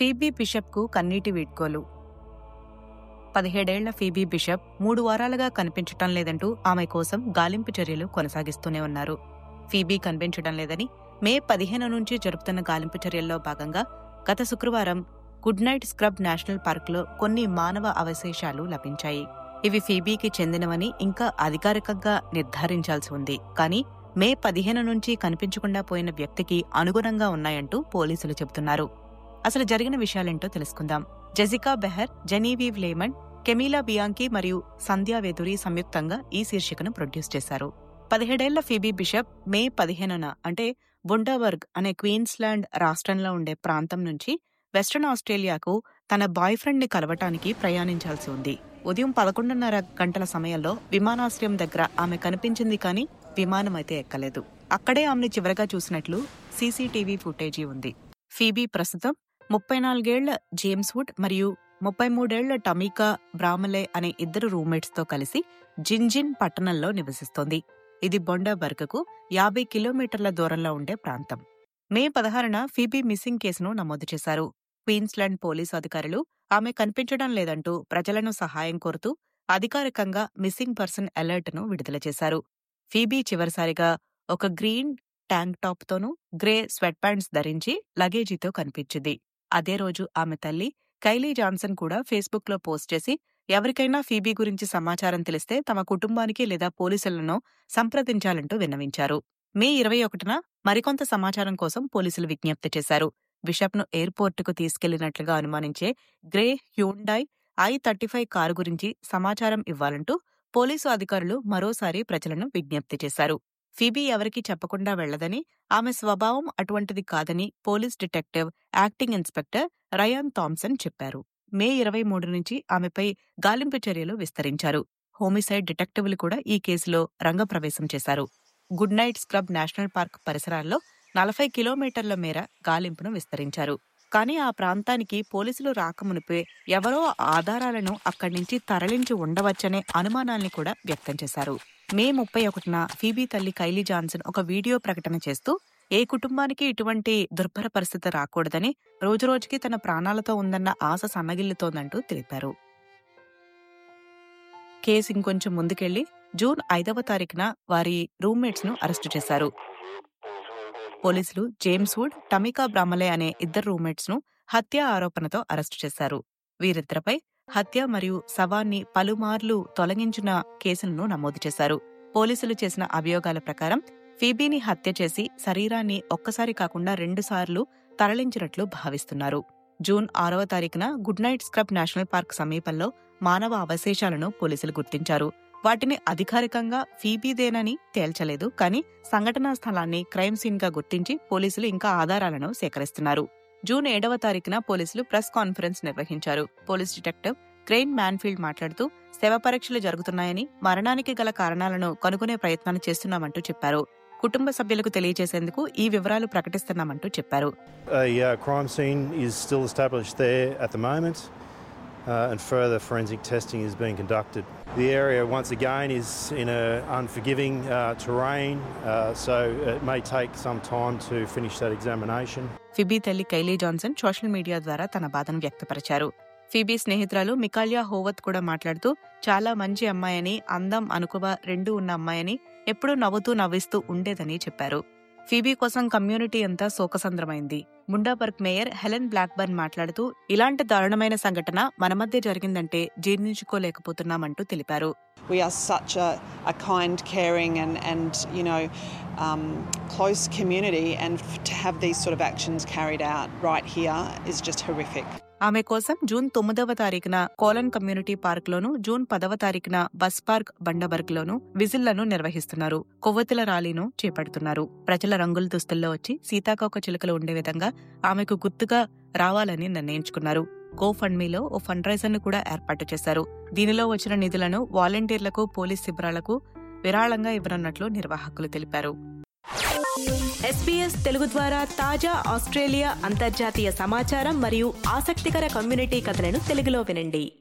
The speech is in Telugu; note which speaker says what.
Speaker 1: ఫీబీ బిషప్కు కన్నీటి వీడ్కోలు పదిహేడేళ్ల ఫీబీ బిషప్ మూడు వారాలుగా కనిపించటం లేదంటూ ఆమె కోసం గాలింపు చర్యలు కొనసాగిస్తూనే ఉన్నారు ఫీబీ కనిపించడం లేదని మే పదిహేను నుంచి జరుపుతున్న గాలింపు చర్యల్లో భాగంగా గత శుక్రవారం గుడ్ నైట్ స్క్రబ్ నేషనల్ పార్క్లో కొన్ని మానవ అవశేషాలు లభించాయి ఇవి ఫీబీకి చెందినవని ఇంకా అధికారికంగా నిర్ధారించాల్సి ఉంది కానీ మే పదిహేను నుంచి కనిపించకుండా పోయిన వ్యక్తికి అనుగుణంగా ఉన్నాయంటూ పోలీసులు చెబుతున్నారు అసలు జరిగిన విషయాలేంటో తెలుసుకుందాం Jessica Behr Genevieve Lehmann Camila Bianchi మరియు సంధ్యా వెదురి సంయుక్తంగా ఈ శీర్షికను ప్రొడ్యూస్ చేశారు పదిహేడేళ్ల ఫీబీ బిషప్ మే పదిహేనున అంటే బుండాబర్గ్ అనే క్వీన్స్లాండ్ రాష్ట్రంలో ఉండే ప్రాంతం నుంచి వెస్ట్రన్ ఆస్ట్రేలియాకు తన బాయ్ ఫ్రెండ్ ని కలవటానికి ప్రయాణించాల్సి ఉంది ఉదయం పదకొండున్నర గంటల సమయంలో విమానాశ్రయం దగ్గర ఆమె కనిపించింది కానీ విమానం అయితే ఎక్కలేదు అక్కడే ఆమెను చివరగా చూసినట్లు సీసీటీవీ ఫుటేజీ ఉంది ఫీబీ ప్రస్తుతం ముప్పై నాలుగేళ్ల జేమ్స్ వుడ్ మరియు ముప్పై మూడేళ్ల టమీకా బ్రామలే అనే ఇద్దరు రూమ్మేట్స్ తో కలిసి జిన్జిన్ పట్టణంలో నివసిస్తోంది ఇది బొండాబర్గ్కు యాభై కిలోమీటర్ల దూరంలో ఉండే ప్రాంతం మే పదహారున ఫీబీ మిస్సింగ్ కేసును నమోదు చేశారు క్వీన్స్లాండ్ పోలీసు అధికారులు ఆమె కనిపించడం లేదంటూ ప్రజలను సహాయం కోరుతూ అధికారికంగా మిస్సింగ్ పర్సన్ అలర్ట్ను విడుదల చేశారు ఫీబీ చివరిసారిగా ఒక గ్రీన్ ట్యాంక్ టాప్తోనూ గ్రే స్వెట్ ప్యాంట్స్ ధరించి లగేజీతో కనిపించింది అదే రోజు ఆమె తల్లి కైలీ జాన్సన్ కూడా ఫేస్బుక్లో పోస్ట్ చేసి ఎవరికైనా ఫీబీ గురించి సమాచారం తెలిస్తే తమ కుటుంబానికి లేదా పోలీసులను సంప్రదించాలంటూ విన్నవించారు మే ఇరవై ఒకటిన మరికొంత సమాచారం కోసం పోలీసులు విజ్ఞప్తి చేశారు బిషప్ను ఎయిర్పోర్టుకు తీసుకెళ్లినట్లుగా అనుమానించే grey Hyundai i thirty five car గురించి సమాచారం ఇవ్వాలంటూ పోలీసు అధికారులు మరోసారి ప్రజలను విజ్ఞప్తి చేశారు ఫీబీ ఎవరికీ చెప్పకుండా వెళ్లదని ఆమె స్వభావం అటువంటిది కాదని police detective acting inspector Ryan Thomson చెప్పారు మే ఇరవై మూడు నుంచి ఆమెపై గాలింపు చర్యలు విస్తరించారు హోమిసైడ్ డిటెక్టివ్లు కూడా ఈ కేసులో రంగప్రవేశం చేశారు Goodnight Scrub National Park పరిసరాల్లో నలభై కిలోమీటర్ల మేర గాలింపును విస్తరించారు కానీ ఆ ప్రాంతానికి పోలీసులు రాకమునిపే ఎవరో ఆధారాలను అక్కడి నుంచి తరలించి ఉండవచ్చనే అనుమానాల్ని కూడా వ్యక్తం చేశారు మే ముప్పై ఒకటిన ఫీబీ తల్లి కైలీ జాన్సన్ ఒక వీడియో ప్రకటన చేస్తూ ఏ కుటుంబానికి ఇటువంటి దుర్భర పరిస్థితి రాకూడదని రోజురోజుకి తన ప్రాణాలతో ఉందన్న ఆశ సన్నగిల్లుతోందంటూ తెలిపారు కేసు ఇంకొంచెం ముందుకెళ్లి జూన్ ఐదవ తారీఖున వారి రూమ్మేట్స్ ను అరెస్టు చేశారు పోలీసులు జేమ్స్ వుడ్ టమికా బ్రామలే అనే ఇద్దరు రూమ్మేట్స్ ను హత్య ఆరోపణతో అరెస్టు చేశారు వీరిద్దరిపై హత్య మరియు శవాన్ని పలుమార్లు తొలగించిన కేసులను నమోదు చేశారు పోలీసులు చేసిన అభియోగాల ప్రకారం ఫీబీని హత్య చేసి శరీరాన్ని ఒక్కసారి కాకుండా రెండుసార్లు తరలించినట్లు భావిస్తున్నారు జూన్ ఆరవ తారీఖున Goodnight Scrub National Park సమీపంలో మానవ అవశేషాలను పోలీసులు గుర్తించారు వాటిని అధికారికంగా ఫీబీదేనని తేల్చలేదు కానీ సంఘటనా స్థలాన్ని క్రైమ్ సీన్ గా గుర్తించి పోలీసులు ఇంకా ఆధారాలను సేకరిస్తున్నారు జూన్ ఏడవ తారీఖున పోలీసులు ప్రెస్ కాన్ఫరెన్స్ నిర్వహించారు పోలీస్ డిటెక్టివ్ క్రెయిన్ మ్యాన్ఫీల్డ్ మాట్లాడుతూ శవ పరీక్షలు జరుగుతున్నాయని మరణానికి గల కారణాలను కనుగొనే ప్రయత్నాలు చేస్తున్నామంటూ చెప్పారు కుటుంబ సభ్యులకు తెలియజేసేందుకు ఈ వివరాలు ప్రకటిస్తున్నామంటూ చెప్పారు
Speaker 2: A uh, crime scene is still established there at the moment, uh, and further forensic testing is being conducted. The area, once again, is in a unforgiving uh, terrain, uh, so it may take some time to finish that examination.
Speaker 1: ఫిబీ తల్లి కైలీ జాన్సన్ సోషల్ మీడియా ద్వారా తన బాధను వ్యక్తపరిచారు ఫిబీ స్నేహితురాలు మికాలియా హోవత్ కూడా మాట్లాడుతూ చాలా మంచి అమ్మాయని అందం అనుకువ రెండూ ఉన్న అమ్మాయని ఎప్పుడూ నవ్వుతూ నవ్విస్తూ ఉండేదని చెప్పారు ఫీబీ కోసం కమ్యూనిటీ అంతా శోకసంద్రమైంది ముండాబర్గ్ మేయర్ హెలెన్ బ్లాక్బర్న్ మాట్లాడుతూ ఇలాంటి దారుణమైన సంఘటన మన మధ్య జరిగిందంటే జీర్ణించుకోలేకపోతున్నామంటూ తెలిపారు
Speaker 3: We are such a, a kind, caring, and, and you know, um, close community, and f- to have these sort of actions carried out right here is just horrific.
Speaker 1: ఆమె కోసం జూన్ తొమ్మిదవ తారీఖున కోలన్ కమ్యూనిటీ పార్క్ లోను జూన్ పదవ తారీఖున బస్ పార్క్ బండబర్గ్ లోను విజిల్లను నిర్వహిస్తున్నారు కొవ్వొత్తుల ర్యాలీను చేపడుతున్నారు ప్రజల రంగుల దుస్తుల్లో వచ్చి సీతాకోక చిలుకలు ఉండే విధంగా ఆమెకు గుర్తుగా రావాలని నిర్ణయించుకున్నారు గో ఫండ్ మీలో ఓ ఫండ్ రైజర్ ను కూడా ఏర్పాటు చేశారు దీనిలో వచ్చిన నిధులను వాలంటీర్లకు పోలీస్ శిబిరాలకు విరాళంగా ఇవ్వనున్నట్లు నిర్వాహకులు తెలిపారు
Speaker 4: ఎస్పీఎస్ తెలుగు ద్వారా తాజా ఆస్ట్రేలియా అంతర్జాతీయ సమాచారం మరియు ఆసక్తికర కమ్యూనిటీ కథలను తెలుగులో వినండి